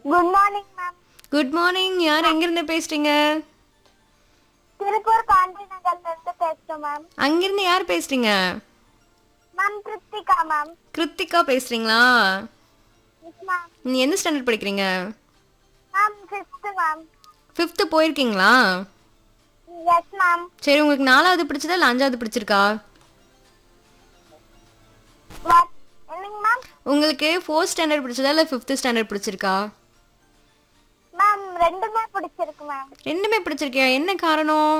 good morning ma'am good morning யார் எங்கிருந்து பேசுறீங்க திருப்பூர் காந்தி நகர்ல இருந்து பேசுறோம் மேம் அங்கிருந்து யார் பேசுறீங்க மேம் கிருத்திகா மேம் கிருத்திகா பேசுறீங்களா எஸ் மேம் நீ எந்த ஸ்டாண்டர்ட் படிக்கிறீங்க மேம் ஃபிஃப்த் மேம் ஃபிஃப்த்து போயிருக்கீங்களா எஸ் மேம் சரி உங்களுக்கு நாலாவது பிடிச்சதா இல்லை அஞ்சாவது பிடிச்சிருக்கா வாட் என்னங்க மேம் உங்களுக்கு ஃபோர்த் ஸ்டாண்டர்ட் பிடிச்சதா இல்லை ஃபிஃப்த்து ஸ்டாண்டர்ட் பிடிச்சிருக்கா மேம் ரெண்டுமே பிடிச்சிருக்கு மேம் ரெண்டுமே பிடிச்சிருக்கியா என்ன காரணம்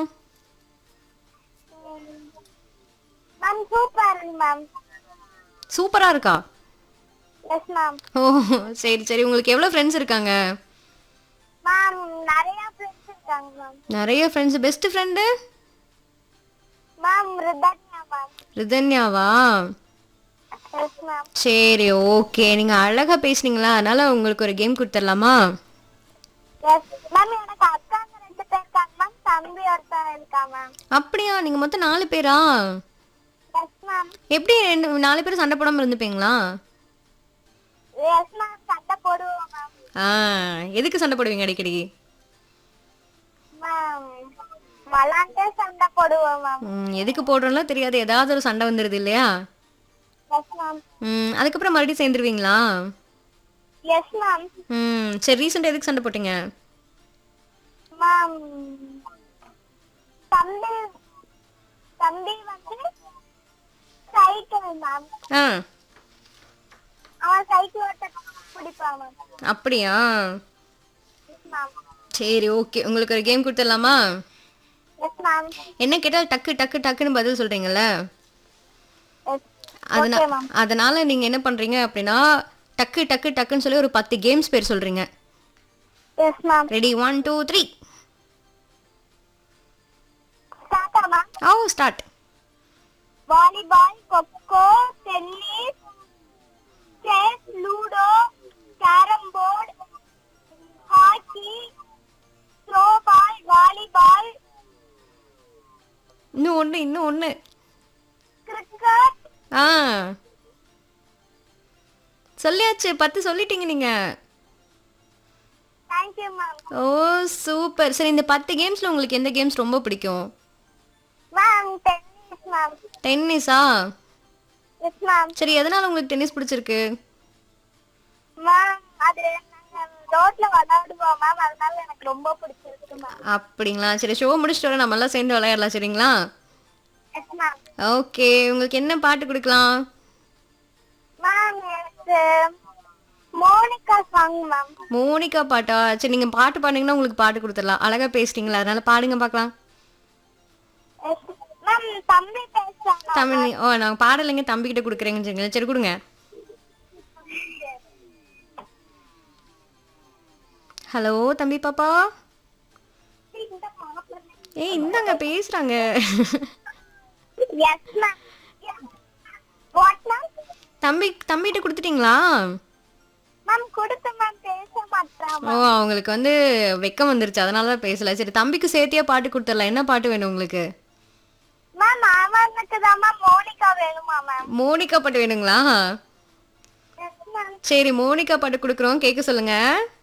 மேம் சூப்பர் மேம் சூப்பராக இருக்கா எஸ் மேம் ஓ சரி சரி உங்களுக்கு எவ்வளோ ஃப்ரெண்ட்ஸ் இருக்காங்க மேம் நிறைய ஃப்ரெண்ட்ஸ் இருக்காங்க மேம் நிறைய friends best friend ma'am Ridhanya ma'am ரிதன்யாவா எஸ் மேம் சரி ஓகே நீங்கள் அழகாக பேசுனீங்களா அதனால உங்களுக்கு ஒரு கேம் கொடுத்துடலாமா எஸ் மேம் எனக்கு அக்காங்க ரெண்டு பேர் இருக்காங்க மேம் தம்பி ஒருத்தன் இருக்கா மேம் அப்படியா நீங்கள் மொத்தம் நாலு பேரா எஸ் மேம் எப்படி ரெண்டு நாலு பேர் சண்டை போடாமல் இருந்துப்பீங்களா எஸ் மேம் சண்டை போடுவோம் மேம் ஆ எதுக்கு சண்டை போடுவீங்க அடிக்கடி மேம் விளாண்டே சண்டை போடுவோம் மேம் ம், எதுக்கு போடுறோம்லாம் தெரியாது ஏதாவது ஒரு சண்டை வந்துடுது இல்லையா எஸ் மேம் ம் அதுக்கப்புறம் மறுபடியும் சேர்ந்துருவீங்களா எஸ் மேம் ம் சரி ரீசெண்டாக எதுக்கு சண்டை போட்டீங்க மேம் தம்பி தம்பி வந்து சைக்கிள் மேம் ஆ அவன் சைக்கிள் ஓட்ட பிடிப்பான் மேம் அப்படியா எஸ் மேம் சரி ஓகே உங்களுக்கு ஒரு கேம் கொடுத்துடலாமா எஸ் மேம் என்ன கேட்டால் டக்கு டக்கு டக்குன்னு பதில் சொல்கிறீங்கல்ல எஸ் அதனா ஓகே மேம் அதனால நீங்கள் என்ன பண்ணுறீங்க அப்படின்னா டக்கு டக்கு டக்குன்னு சொல்லி ஒரு பத்து கேம்ஸ் பேர் சொல்கிறீங்க yes ma'am ready one two three ஸ்டார்ட்டா ma'am oh start volleyball kho-kho tennis chess ludo carrom board hockey throwball volleyball இன்னும் ஒன்று இன்னும் ஒன்று கிரிக்கெட் ஆ சொல்லியாச்சு பத்து சொல்லிட்டீங்க நீங்கள் தேங்க்யூ மேம் ஓ சூப்பர் சரி இந்த பத்து கேம்ஸில் உங்களுக்கு எந்த கேம்ஸ் ரொம்ப பிடிக்கும் மேம் டென்னிஸ் மேம் டென்னிஸா எஸ் மேம் சரி எதனால உங்களுக்கு டென்னிஸ் பிடிச்சிருக்கு மேம் அது நாங்க ரோட்ல விளையாடுவோம் மேம் அதனால எனக்கு ரொம்ப பிடிச்சிருக்கு மேம் அப்படிங்களா சரி ஷோ முடிச்சுட்டு வர நம்ம எல்லாம் சேர்ந்து விளையாடலாம் சரிங்களா எஸ் மேம் ஓகே உங்களுக்கு என்ன பாட்டு கொடுக்கலாம் மேம் எனக்கு மோனிகா சாங் மேம் மோனிகா பாட்டா சரி நீங்கள் பாட்டு பாடுனீங்கன்னா உங்களுக்கு பாட்டு கொடுத்துடலாம் அழகா பேசிட்டீங்களா அதனால பாடுங்க பார்க்கலாம் எஸ் மேம் தம்பி பேசுறாங்க தமிழ் ஓ நான் பாடலைங்க தம்பிக்கிட்ட கொடுக்குறேங்கன்னு சொல்லுங்க சரி கொடுங்க ஹலோ தம்பி பாப்பா ஏய் இந்தாங்க பேசுறாங்க எஸ் மேம் வாட் மேம் தம்பி தம்பிகிட்ட கொடுத்துட்டீங்களா மேம் கொடுத்து மேம் பேச மாட்டான் ஓ அவங்களுக்கு வந்து வெக்கம் வந்துருச்சு அதனால தான் பேசல சரி தம்பிக்கு சேர்த்தியா பாட்டு கொடுத்துடலாம் என்ன பாட்டு வேணும் உங்களுக்கு மேம் அவனுக்கு தான் மேம் மோனிகா வேணுமா மேம் மோனிகா பாட்டு வேணுங்களா எஸ் மேம் சரி மோனிகா பாட்டு கொடுக்குறோம் கேட்க சொல்லுங்க